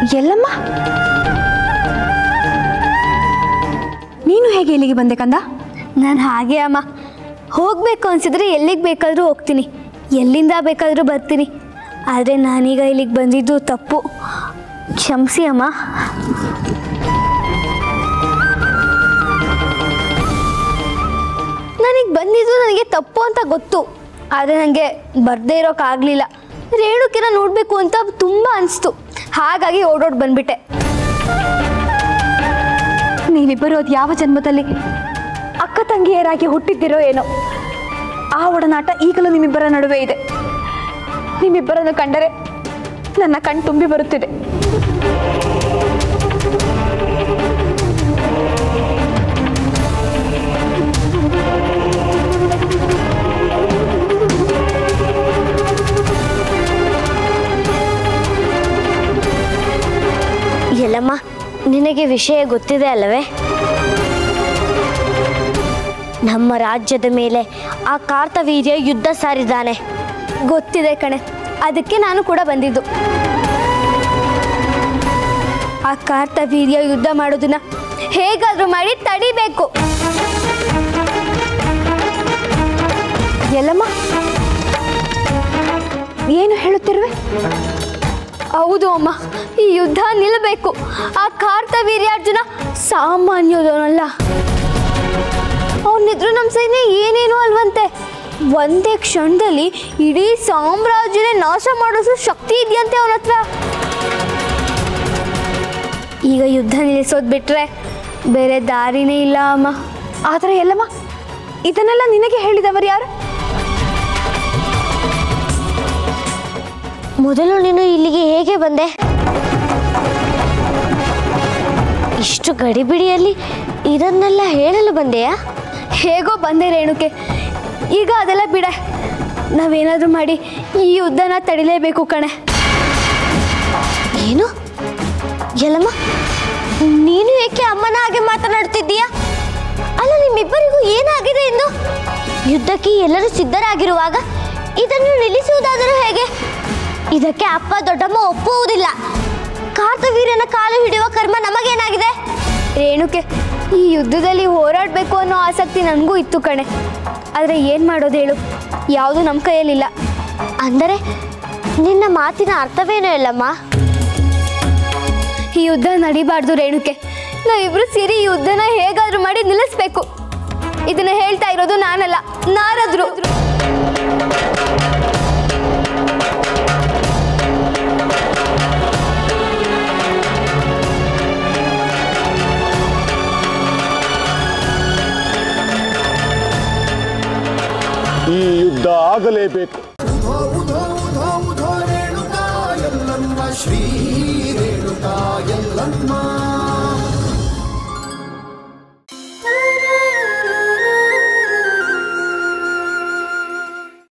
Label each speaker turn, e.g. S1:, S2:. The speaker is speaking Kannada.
S1: ಎಲ್ಲಮ್ಮ ನೀನು ಹೇಗೆ ಇಲ್ಲಿಗೆ ಬಂದೆ ಕಂದ
S2: ನಾನು ಹಾಗೆ ಅಮ್ಮ ಹೋಗಬೇಕು ಅನ್ಸಿದ್ರೆ ಎಲ್ಲಿಗೆ ಬೇಕಾದರೂ ಹೋಗ್ತೀನಿ ಎಲ್ಲಿಂದ ಬೇಕಾದರೂ ಬರ್ತೀನಿ ಆದರೆ ನಾನೀಗ ಇಲ್ಲಿಗೆ ಬಂದಿದ್ದು ತಪ್ಪು ಕ್ಷಮಿಸಿ ಅಮ್ಮ ನನಗೆ ಬಂದಿದ್ದು ನನಗೆ ತಪ್ಪು ಅಂತ ಗೊತ್ತು ಆದರೆ ನನಗೆ ಬರದೇ ಇರೋಕ್ಕಾಗಲಿಲ್ಲ ರೇಣುಕಿನ ನೋಡಬೇಕು ಅಂತ ತುಂಬ ಅನಿಸ್ತು ಹಾಗಾಗಿ ಓಡೋಡ್ ಬಂದ್ಬಿಟ್ಟೆ
S1: ನೀವಿಬ್ಬರು ಅದು ಯಾವ ಜನ್ಮದಲ್ಲಿ ಅಕ್ಕ ತಂಗಿಯರಾಗಿ ಹುಟ್ಟಿದ್ದಿರೋ ಏನೋ ಆ ಒಡನಾಟ ಈಗಲೂ ನಿಮ್ಮಿಬ್ಬರ ನಡುವೆ ಇದೆ ನಿಮ್ಮಿಬ್ಬರನ್ನು ಕಂಡರೆ ನನ್ನ ಕಣ್ ತುಂಬಿ ಬರುತ್ತಿದೆ
S2: ಎಲ್ಲಮ್ಮ ನಿನಗೆ ವಿಷಯ ಗೊತ್ತಿದೆ ಅಲ್ಲವೇ ನಮ್ಮ ರಾಜ್ಯದ ಮೇಲೆ ಆ ಕಾರ್ತವೀರ್ಯ ಯುದ್ಧ ಸಾರಿದ್ದಾನೆ ಗೊತ್ತಿದೆ ಕಣೆ ಅದಕ್ಕೆ ನಾನು ಕೂಡ ಬಂದಿದ್ದು ಆ ಕಾರ್ತವೀರ್ಯ ಯುದ್ಧ ಮಾಡೋದನ್ನ ಹೇಗಾದ್ರೂ ಮಾಡಿ ತಡಿಬೇಕು
S1: ಎಲ್ಲಮ್ಮ ಏನು ಹೇಳುತ್ತಿರುವೆ
S2: ಹೌದು ಅಮ್ಮ ಈ ಯುದ್ಧ ನಿಲ್ಲಬೇಕು ಆ ಕಾರ್ತವೀರ್ಯಾರ್ಜುನ ಸಾಮಾನ್ಯದವನಲ್ಲ ಅವನಿದ್ರು ನಮ್ಮ ಸೈನ್ಯ ಏನೇನು ಅಲ್ವಂತೆ ಒಂದೇ ಕ್ಷಣದಲ್ಲಿ ಇಡೀ ಸಾಮ್ರಾಜ್ಯನೇ ನಾಶ ಮಾಡೋಷ್ಟು ಶಕ್ತಿ ಇದೆಯಂತೆ ಅವನ ಹತ್ರ ಈಗ ಯುದ್ಧ ನಿಲ್ಲಿಸೋದು ಬಿಟ್ರೆ ಬೇರೆ ದಾರಿನೇ ಇಲ್ಲ ಅಮ್ಮ
S1: ಆದರೆ ಎಲ್ಲಮ್ಮ ಇದನ್ನೆಲ್ಲ ನಿನಗೆ ಹೇಳಿದವರು ಯಾರು
S2: ಮೊದಲು ನೀನು ಇಲ್ಲಿಗೆ ಹೇಗೆ ಬಂದೆ ಇಷ್ಟು ಗಡಿಬಿಡಿಯಲ್ಲಿ ಇದನ್ನೆಲ್ಲ ಹೇಳಲು ಬಂದೆಯಾ ಹೇಗೋ ಬಂದೆ ರೇಣುಕೆ ಈಗ ಅದೆಲ್ಲ ಬಿಡ ನಾವೇನಾದರೂ ಮಾಡಿ ಈ ಯುದ್ಧನ ತಡಿಲೇಬೇಕು ಕಣೆ ಏನು ಎಲ್ಲಮ್ಮ ನೀನು ಏಕೆ ಅಮ್ಮನ ಹಾಗೆ ಮಾತನಾಡ್ತಿದ್ದೀಯಾ ಅಲ್ಲ ನಿಮ್ಮಿಬ್ಬರಿಗೂ ಏನಾಗಿದೆ ಎಂದು ಯುದ್ಧಕ್ಕೆ ಎಲ್ಲರೂ ಸಿದ್ಧರಾಗಿರುವಾಗ ಇದನ್ನು ನಿಲ್ಲಿಸುವುದಾದರೂ ಹೇಗೆ ಇದಕ್ಕೆ ಅಪ್ಪ ದೊಡ್ಡಮ್ಮ ಒಪ್ಪುವುದಿಲ್ಲ ಕಾರ್ತವೀರ್ಯನ ಕಾಲು ಹಿಡಿಯುವ ಕರ್ಮ ನಮಗೇನಾಗಿದೆ ರೇಣುಕೆ ಈ ಯುದ್ಧದಲ್ಲಿ ಹೋರಾಡಬೇಕು ಅನ್ನೋ ಆಸಕ್ತಿ ನನಗೂ ಇತ್ತು ಕಣೆ ಆದರೆ ಏನು ಮಾಡೋದು ಹೇಳು ಯಾವುದು ನಮ್ಮ ಕೈಯಲ್ಲಿಲ್ಲ ಅಂದರೆ ನಿನ್ನ ಮಾತಿನ ಅರ್ಥವೇನೋ ಇಲ್ಲಮ್ಮ ಈ ಯುದ್ಧ ನಡಿಬಾರ್ದು ರೇಣುಕೆ ನಾವಿಬ್ರು ಸೇರಿ ಈ ಯುದ್ಧನ ಹೇಗಾದ್ರೂ ಮಾಡಿ ನಿಲ್ಲಿಸ್ಬೇಕು ಇದನ್ನ ಹೇಳ್ತಾ ಇರೋದು ನಾನಲ್ಲ ನಾರದ್ರು
S3: ಈ ಯುದ್ಧ ಆಗಲೇಬೇಕು
S4: ಉಧೋ ಉಧೋ ಉಧೋ ಉಧೋ ರೇಣುಕಾ ಎಲ್ಲಮ್ಮ ಶ್ರೀ ರೇಣುಕಾ ಎಲ್ಲಮ್ಮ